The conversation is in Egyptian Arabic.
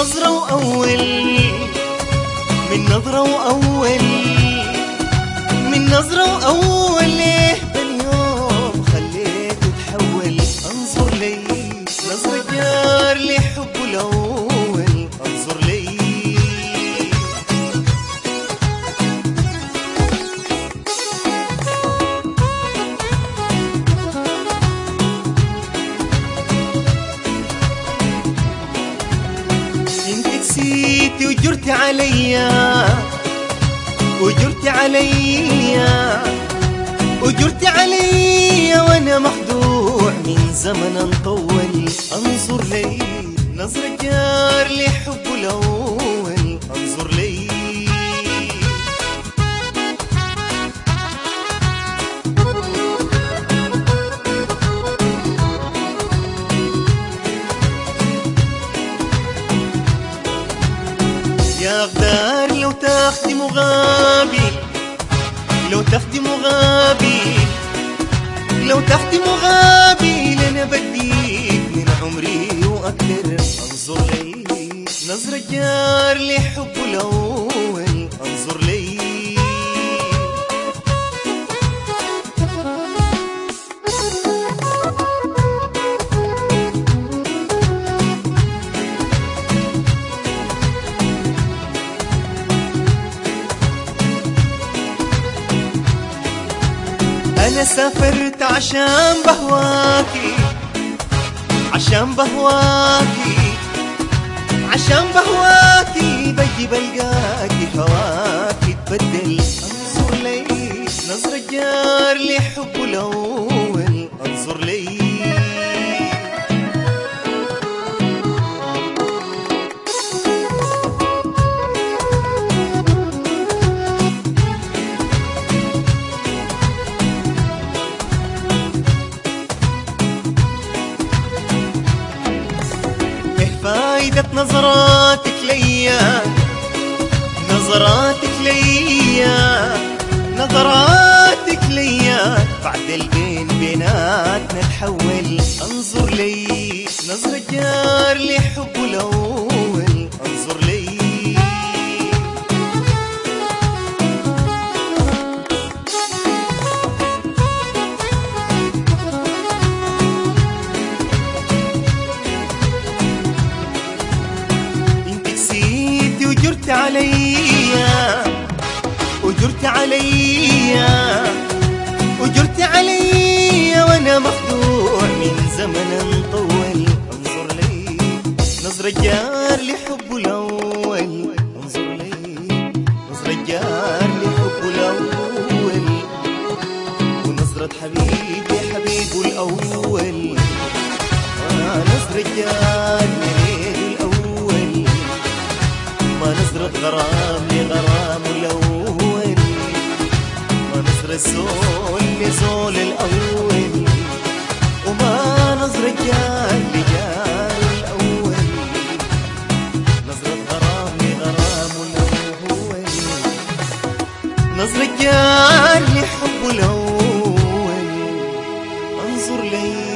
نظرة وأول من نظرة وأول من نظرة وأول ليه باليوم خليته تحول انظر لي نظرة جار لحبه الأول انظر لي انت نسيتي وجرتي عليا وجرتي عليا وجرتي عليا وانا مخدوع من زمن مطول انظر لي نظرة جار لحبه الاول انظر لي يا غدار لو تاخدي مغابي لو تاخدي مغابي لو تاخدي مغابي لنا بديك من عمري واكثر انظر لي نظرة جار لحبه الاول انظر لي انا سافرت عشان بهواكي عشان بهواكي عشان بهواكي بجي بلقاكي هواكي تبدل انظر لي نظرة جار لحبه الاول انظر لي ايه فايدة نظراتك ليا نظراتك ليا نظراتك ليا بعد البين بيناتنا تحول انظر لي نظرة جار لحبه الاول انظر لي انت كسيتي وجرت عليا وجرت عليا وجرت عليا وانا مخدوع من زمن طول انظر لي نظرة جار لحبه الاول انظر لي نظرة جار لحبه الاول ونظرة حبيبي حبيبه الاول آه نظرة جار لليل الاول ما نظرة غرام لغرام الأول ما نظرة زول لزول الأول وما نظرة جال لجال الأول نظرة غرام لغرام الأول نظرة جال لحب الأول انظر لي